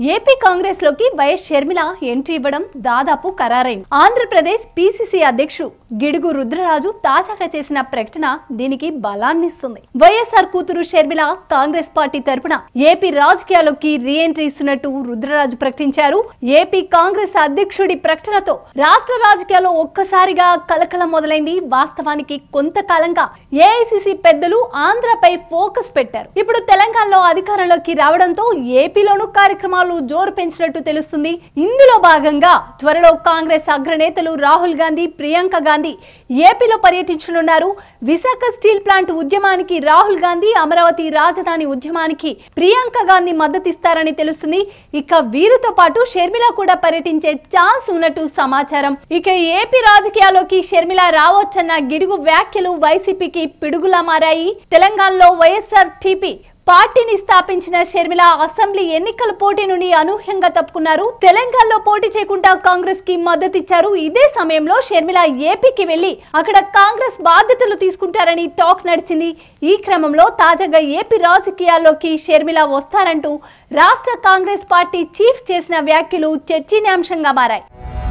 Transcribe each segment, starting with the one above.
AP Congress లోకి YS Sharmila entry ఇవ్వడం దాదాపు ఖరారైంది ఆంధ్రప్రదేశ్ పిసిసి అధ్యక్షుడు గిడుగు రుద్రరాజు తాజాగా చేసిన ప్రకటన దీనికి బలాన్నిస్తుంది వైఎస్ఆర్ కూతురు షర్మిల కాంగ్రెస్ పార్టీ తరపున ఏపీ రాజకీయాల్లోకి రీ ఎంట్రీ ఇస్తున్నట్టు రుద్రరాజు ప్రకటించారు ఏపీ కాంగ్రెస్ అధ్యక్షుడి ప్రకటనతో రాష్ట్ర రాజకీయాల్లో ఒక్కసారిగా కలకలం మొదలైంది వాస్తవానికి కొంతకాలంగా ఏఐసిసి పెద్దలు ఆంధ్రపై ఫోకస్ పెట్టారు ఇప్పుడు తెలంగాణలో అధికారంలోకి రావడంతో ఏపీలోనూ కార్యక్రమాలు జోరు పెంచినట్టు తెలుస్తుంది ఇందులో భాగంగా త్వరలో కాంగ్రెస్ అగ్రనేతలు రాహుల్ గాంధీ ప్రియాంక గాంధీ ఏపీలో పర్యటించనున్నారు విశాఖ స్టీల్ ప్లాంట్ ఉద్యమానికి రాహుల్ గాంధీ అమరావతి రాజధాని ఉద్యమానికి ప్రియాంక గాంధీ మద్దతిస్తారని తెలుస్తుంది ఇక వీరితో పాటు షర్మిల కూడా పర్యటించే ఛాన్స్ ఉన్నట్టు సమాచారం ఇక ఏపీ రాజకీయాల్లోకి షర్మిల రావచ్చన్న గిడుగు వ్యాఖ్యలు వైసీపీకి పిడుగులా మారాయి తెలంగాణలో వైఎస్ఆర్ టీపీ పార్టీని స్థాపించిన షర్మిల అసెంబ్లీ ఎన్నికల పోటీ నుండి అనూహ్యంగా తప్పుకున్నారు తెలంగాణలో పోటీ చేయకుండా కాంగ్రెస్ కి మద్దతిచ్చారు ఇదే సమయంలో షర్మిల ఏపీకి వెళ్లి అక్కడ కాంగ్రెస్ బాధ్యతలు తీసుకుంటారని టాక్ నడిచింది ఈ క్రమంలో తాజాగా ఏపీ రాజకీయాల్లోకి షర్మిల వస్తారంటూ రాష్ట్ర కాంగ్రెస్ పార్టీ చీఫ్ చేసిన వ్యాఖ్యలు చర్చనీయాంశంగా మారాయి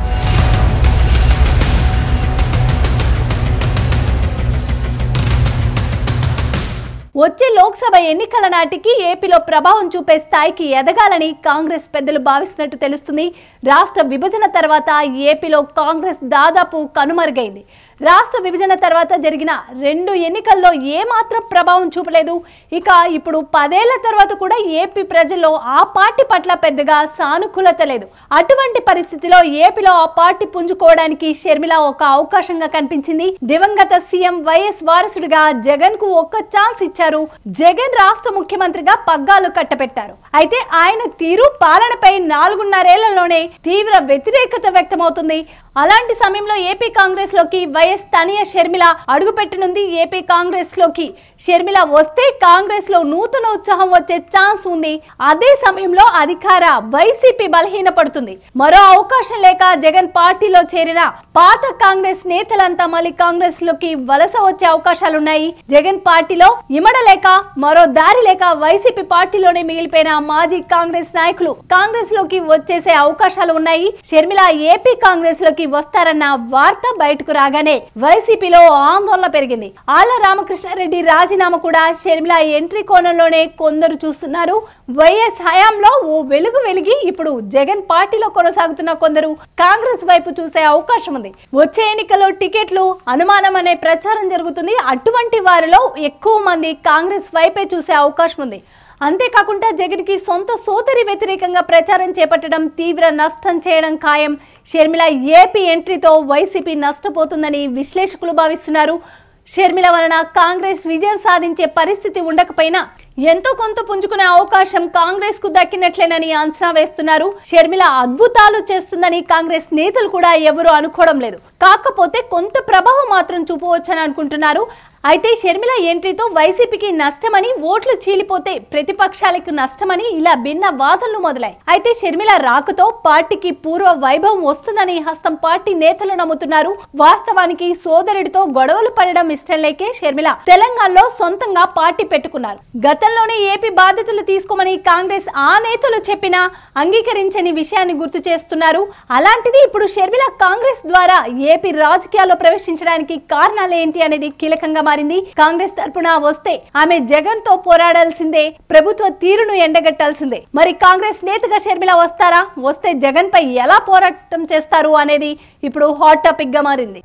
వచ్చే లోక్సభ ఎన్నికల నాటికి ఏపీలో ప్రభావం చూపే స్థాయికి ఎదగాలని కాంగ్రెస్ పెద్దలు భావిస్తున్నట్టు తెలుస్తుంది రాష్ట్ర విభజన తర్వాత ఏపీలో కాంగ్రెస్ దాదాపు కనుమరుగైంది రాష్ట్ర విభజన తర్వాత జరిగిన రెండు ఎన్నికల్లో ఏమాత్రం ప్రభావం చూపలేదు ఇక ఇప్పుడు పదేళ్ల తర్వాత కూడా ఏపీ ప్రజల్లో ఆ పార్టీ పట్ల పెద్దగా సానుకూలత లేదు అటువంటి పరిస్థితిలో ఏపీలో ఆ పార్టీ పుంజుకోవడానికి షర్మిల ఒక అవకాశంగా కనిపించింది దివంగత సీఎం వైఎస్ వారసుడిగా జగన్ కు ఒక్క ఛాన్స్ ఇచ్చారు జగన్ రాష్ట్ర ముఖ్యమంత్రిగా పగ్గాలు కట్టబెట్టారు అయితే ఆయన తీరు పాలనపై నాలుగున్నరేళ్లలోనే తీవ్ర వ్యతిరేకత వ్యక్తమవుతుంది అలాంటి సమయంలో ఏపీ కాంగ్రెస్ లోకి వైఎస్ తనియ షర్మిల అడుగుపెట్టనుంది ఏపీ కాంగ్రెస్ లోకి షర్మిల వస్తే కాంగ్రెస్ లో నూతన ఉత్సాహం వచ్చే ఛాన్స్ ఉంది అదే సమయంలో అధికార వైసీపీ బలహీనపడుతుంది మరో అవకాశం లేక జగన్ పార్టీలో చేరిన పాత కాంగ్రెస్ నేతలంతా మళ్ళీ కాంగ్రెస్ లోకి వలస వచ్చే అవకాశాలున్నాయి జగన్ పార్టీలో ఇమడలేక మరో దారి లేక వైసీపీ పార్టీలోనే మిగిలిపోయిన మాజీ కాంగ్రెస్ నాయకులు కాంగ్రెస్ లోకి వచ్చేసే అవకాశాలు ఉన్నాయి షర్మిల ఏపీ కాంగ్రెస్ లోకి వస్తారన్న వార్త బయటకు రాగానే వైసీపీలో ఆందోళన పెరిగింది ఆళ్ల రామకృష్ణారెడ్డి రాజీనామా కూడా షర్మిల ఎంట్రీ కోణంలోనే కొందరు చూస్తున్నారు వైఎస్ హయాంలో ఓ వెలుగు వెలిగి ఇప్పుడు జగన్ పార్టీలో కొనసాగుతున్న కొందరు కాంగ్రెస్ వైపు చూసే అవకాశం ఉంది వచ్చే ఎన్నికల్లో టికెట్లు అనుమానం అనే ప్రచారం జరుగుతుంది అటువంటి వారిలో ఎక్కువ మంది కాంగ్రెస్ వైపే చూసే అవకాశం ఉంది అంతేకాకుండా జగన్కి సొంత సోదరి వ్యతిరేకంగా ప్రచారం చేపట్టడం తీవ్ర నష్టం చేయడం ఖాయం షర్మిల ఏపీ ఎంట్రీతో వైసీపీ నష్టపోతుందని విశ్లేషకులు భావిస్తున్నారు షర్మిల వలన కాంగ్రెస్ విజయం సాధించే పరిస్థితి ఉండకపోయినా ఎంతో కొంత పుంజుకునే అవకాశం కాంగ్రెస్ కు దక్కినట్లేనని అంచనా వేస్తున్నారు షర్మిల అద్భుతాలు చేస్తుందని కాంగ్రెస్ నేతలు కూడా ఎవరు అనుకోవడం లేదు కాకపోతే కొంత ప్రభావం మాత్రం చూపవచ్చని అనుకుంటున్నారు అయితే షర్మిల ఎంట్రీతో వైసీపీకి నష్టమని ఓట్లు చీలిపోతే ప్రతిపక్షాలకు నష్టమని ఇలా భిన్న వాదనలు మొదలాయి అయితే షర్మిల రాకతో పార్టీకి పూర్వ వైభవం వస్తుందని హస్తం పార్టీ నేతలు నమ్ముతున్నారు వాస్తవానికి సోదరుడితో గొడవలు పడడం ఇష్టం లేకే షర్మిల తెలంగాణలో సొంతంగా పార్టీ పెట్టుకున్నారు గతంలోనే ఏపీ బాధ్యతలు తీసుకోమని కాంగ్రెస్ ఆ నేతలు చెప్పినా అంగీకరించని విషయాన్ని గుర్తు చేస్తున్నారు అలాంటిది ఇప్పుడు షర్మిల కాంగ్రెస్ ద్వారా ఏపీ రాజకీయాల్లో ప్రవేశించడానికి కారణాలు ఏంటి అనేది కీలకంగా మారింది కాంగ్రెస్ తరపున వస్తే ఆమె జగన్ తో పోరాడాల్సిందే ప్రభుత్వ తీరును ఎండగట్టాల్సిందే మరి కాంగ్రెస్ నేతగా షర్మిల వస్తారా వస్తే జగన్ పై ఎలా పోరాటం చేస్తారు అనేది ఇప్పుడు హాట్ టాపిక్ గా మారింది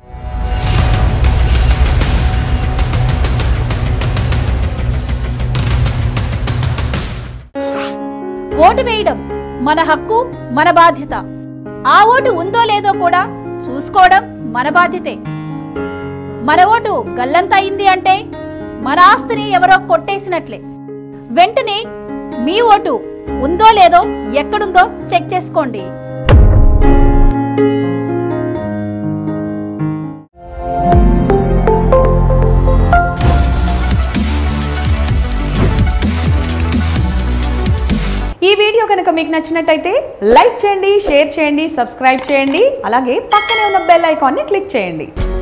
ఓటు వేయడం మన హక్కు మన బాధ్యత ఆ ఓటు ఉందో లేదో కూడా చూసుకోవడం మన బాధ్యతే మన ఓటు గల్లంత అయింది అంటే మన ఆస్తిని ఎవరో కొట్టేసినట్లే వెంటనే మీ ఓటు ఉందో లేదో ఎక్కడుందో చెక్ చేసుకోండి ఈ వీడియో కనుక మీకు నచ్చినట్టయితే లైక్ చేయండి షేర్ చేయండి సబ్స్క్రైబ్ చేయండి అలాగే పక్కనే ఉన్న బెల్ ఐకాన్ని క్లిక్ చేయండి